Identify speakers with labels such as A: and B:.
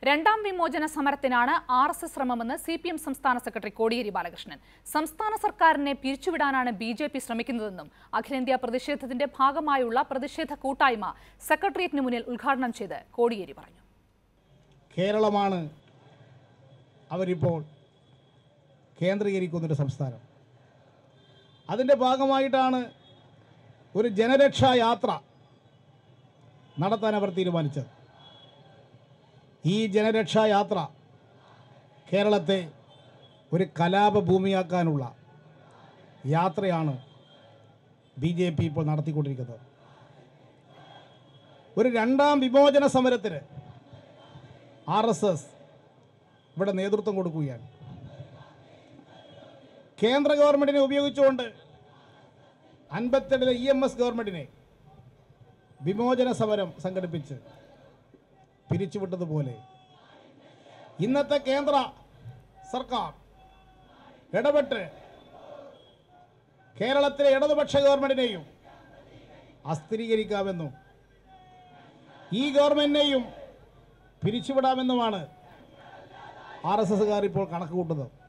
A: രണ്ടാം വിമോചന സമരത്തിനാണ് ആർ എസ് എസ് ശ്രമമെന്ന് സി പി എം സംസ്ഥാന സെക്രട്ടറി കോടിയേരി ബാലകൃഷ്ണൻ സംസ്ഥാന സർക്കാരിനെ പിരിച്ചുവിടാനാണ് ബി ജെ പി ശ്രമിക്കുന്നതെന്നും അഖിലേന്ത്യാ പ്രതിഷേധത്തിന്റെ ഭാഗമായുള്ള പ്രതിഷേധ കൂട്ടായ്മ സെക്രട്ടേറിയറ്റിന് മുന്നിൽ ഉദ്ഘാടനം ചെയ്ത് കോടിയേരി പറഞ്ഞു
B: കേരളമാണ് അവരിപ്പോൾ കേന്ദ്രീകരിക്കുന്നൊരു സംസ്ഥാനം അതിൻ്റെ ഭാഗമായിട്ടാണ് ഒരു ജനരക്ഷാ യാത്ര നടത്താൻ അവർ തീരുമാനിച്ചത് ഈ ജനരക്ഷാ യാത്ര കേരളത്തെ ഒരു കലാപഭൂമിയാക്കാനുള്ള യാത്രയാണ് ബി ജെ പി ഇപ്പോൾ നടത്തിക്കൊണ്ടിരിക്കുന്നത് ഒരു രണ്ടാം വിമോചന സമരത്തിന് ആർ എസ് എസ് ഇവിടെ നേതൃത്വം കൊടുക്കുകയാണ് കേന്ദ്ര ഗവൺമെൻറ്റിനെ ഉപയോഗിച്ചുകൊണ്ട് അൻപത്തെട്ടിലെ ഇ എം എസ് ഗവൺമെൻറ്റിനെ വിമോചന സമരം സംഘടിപ്പിച്ച് പിരിച്ചുവിട്ടതുപോലെ ഇന്നത്തെ കേന്ദ്ര സർക്കാർ ഇടപെട്ട് കേരളത്തിലെ ഇടതുപക്ഷ ഗവൺമെൻറ്റിനെയും അസ്ഥിരീകരിക്കാമെന്നും ഈ ഗവൺമെൻറ്റിനെയും പിരിച്ചുവിടാമെന്നുമാണ് ആർ എസ് എസുകാർ ഇപ്പോൾ കണക്ക് കൂട്ടുന്നത്